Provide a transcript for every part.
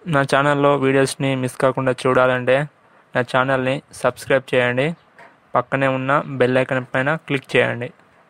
నా ఛానల్లో వీడియోస్ని మిస్ కాకుండా చూడాలంటే నా ఛానల్ని సబ్స్క్రైబ్ చేయండి పక్కనే ఉన్న బెల్ ఐకాన్ పైన క్లిక్ చేయండి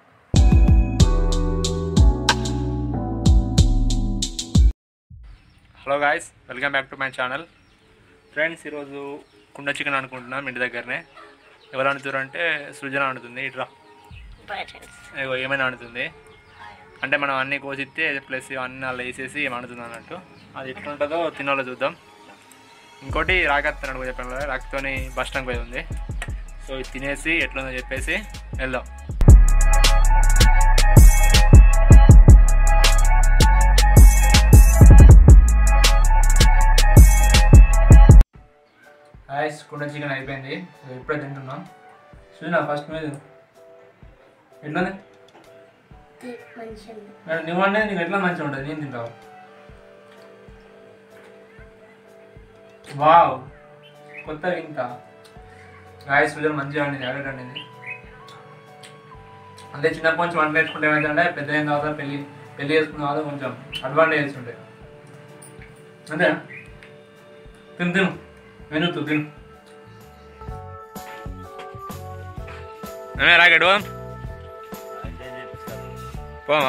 hello guys welcome back to my channel friends ఈరోజు కుండ చికెన్ అనుకుంటున్నాం ఇంటి దగ్గరనే ఎవరు వండుతారు అంటే సృజన వండుతుంది ఇట్రా ఇగో ఏమైనా వండుతుంది అంటే మనం అన్నీ కోసిస్తే ప్లస్ అన్నీ అలా వేసేసి వండుతుంది అన్నట్టు అది ఎట్లుంటుందో తినాలో చూద్దాం ఇంకోటి రాకెత్తున్నాడు చెప్పాను కదా రాకతోని బస్ స్టాండ్ పోయి ఉంది సో ఇది తినేసి ఎట్లుందో చెప్పేసి వెళ్దాం రైస్ కుండ చికెన్ అయిపోయింది సో ఇప్పుడే తింటున్నాం చూసినా ఫస్ట్ మీద ఎట్లుంది మంచిగా మేడం నువ్వు అంటే నీకు ఎట్లా మంచిగా ఉంటుంది నేను తింటావు వావ్ కొత్తగా ఇంకా గాయస్ సుజన్ మంచిగా వండింది ఎవరెట్ వండింది అంటే చిన్నప్పటి నుంచి వంట నేర్చుకుంటే ఏమైందంటే పెద్ద అయిన తర్వాత పెళ్ళి పెళ్ళి చేసుకున్న తర్వాత కొంచెం అడ్వాంటేజెస్ ఉంటాయి అంతే తిను తిను మెను తిను రాకెట్ పోమా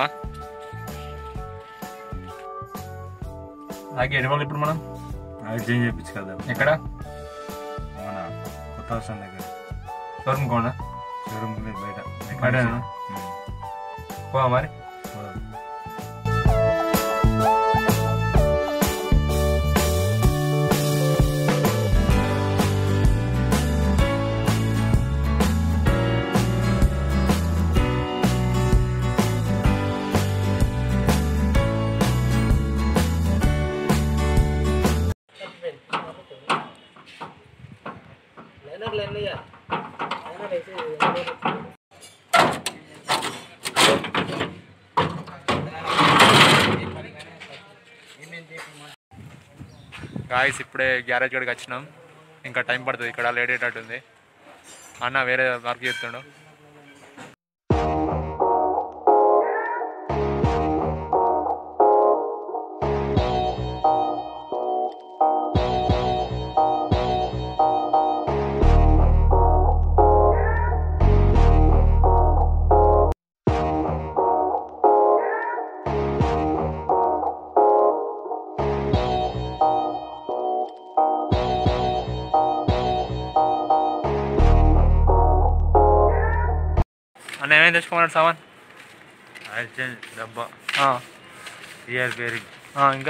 రాకెట్ ఎడవాలి ఇప్పుడు మనం చేంజ్ చేయించు కదా ఎక్కడ మన కొత్త అవసరం దగ్గర షోరూమ్ కోనా షోరూమ్ బయట బయటనా? ఉమ్. పోవా మరి పోదాం. గాయస్ ఇప్పుడే గ్యారేజ్ కాడికి వచ్చినాం ఇంకా టైం పడుతుంది ఇక్కడ లేట్ అయ్యేటట్టుంది అన్న వేరే వర్క్ చేస్తుండు అన్న ఏమేమి తెచ్చుకోమన్నాడు సామాన్ ఆయిల్ చేంజ్ డబ్బా ఆ, రియల్ పేరింగ్ ఆ, ఇంకా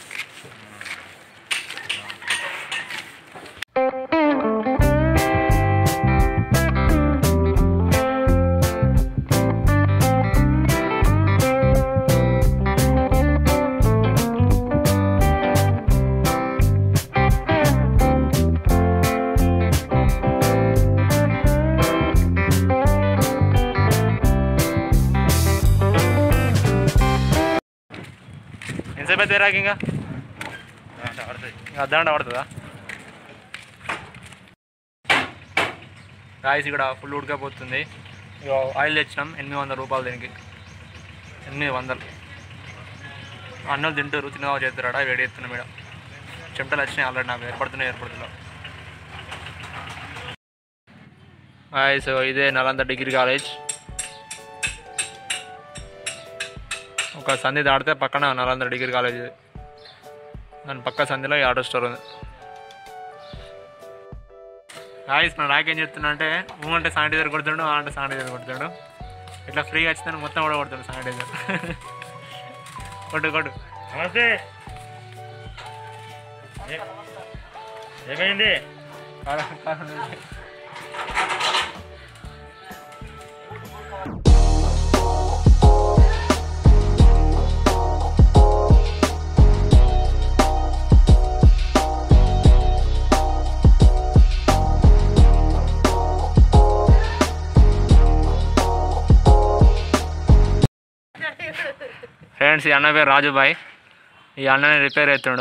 ఎంతసేపు అయితే రాక ఇంకా ఇంకా అర్ధగంట పడుతుందా రాయిస్ ఇక్కడ ఫుల్ ఉడకపోతుంది ఇక ఆయిల్ తెచ్చినాం ఎనిమిది వందల రూపాయలు దీనికి ఎనిమిది వందలు అన్నం తింటారు తినవా చేస్తారా వేడి ఎత్తున్నాం మేడం చెమటలు వచ్చినాయి ఆల్రెడీ నాకు ఏర్పడుతున్నాయి ఏర్పడుతున్నావు హాయ్ సో ఇదే నలంద డిగ్రీ కాలేజ్ ఒక సంధి దాటితే పక్కన నలంద డిగ్రీ కాలేజ్ ఇది. దాని పక్క సంధిలో ఈ ఆటో స్టోర్ ఉంది రాయిస్ నా రాక్ ఏం చెప్తున్నా అంటే ఊ అంటే శానిటైజర్ కొడుతుండు ఆ అంటే శానిటైజర్ కొడుతాడు ఇట్లా ఫ్రీగా వచ్చిందని మొత్తం కూడా కొడుతాడు శానిటైజర్ కొట్టు కొట్టు నమస్తే ఏ- ఏమైంది కారం- కారం ఉంది. ఫ్రెండ్స్ ఈ అన్న పేరు రాజుబాయ్ ఈ అన్నని రిపేర్ అవుతుండు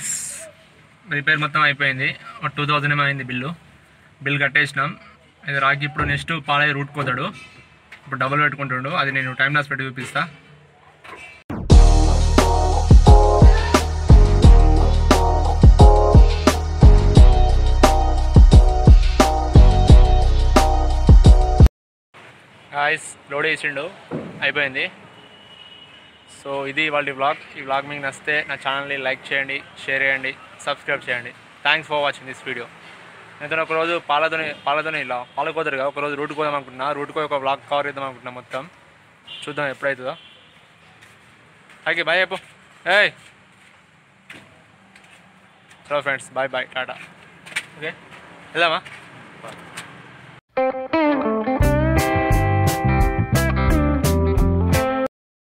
ఫ్రెండ్స్ రిపేర్ మొత్తం అయిపోయింది ఒక టూ థౌజండ్ ఏమో అయింది బిల్లు బిల్ కట్టేసినాం ఇది రాకి ఇప్పుడు నెక్స్ట్ పాలయ్య రూట్ పోతాడు ఇప్పుడు డబుల్ పెట్టుకుంటుండు అది నేను టైం లాస్ పెట్టి చూపిస్తా గాయస్ లోడ్ వేసిండు అయిపోయింది సో ఇది వాళ్ళ వ్లాగ్ ఈ వ్లాగ్ మీకు నచ్చితే నా ఛానల్ని లైక్ చేయండి షేర్ చేయండి సబ్స్క్రైబ్ చేయండి thanks for watching this video నేను ఒకరోజు పాలతోని పాలతోని ఇలా పాలకోదరుగా ఒకరోజు రూట్ పోదాం అనుకుంటున్నా రూట్ పోయి ఒక వ్లాగ్ కవర్ చేద్దాం అనుకుంటున్నా మొత్తం చూద్దాం ఎప్పుడవుతుందో ఓకే బాయ్ చెప్పు ఏయ్ చలో ఫ్రెండ్స్ బాయ్ బాయ్ టాటా ఓకే వెళ్దామా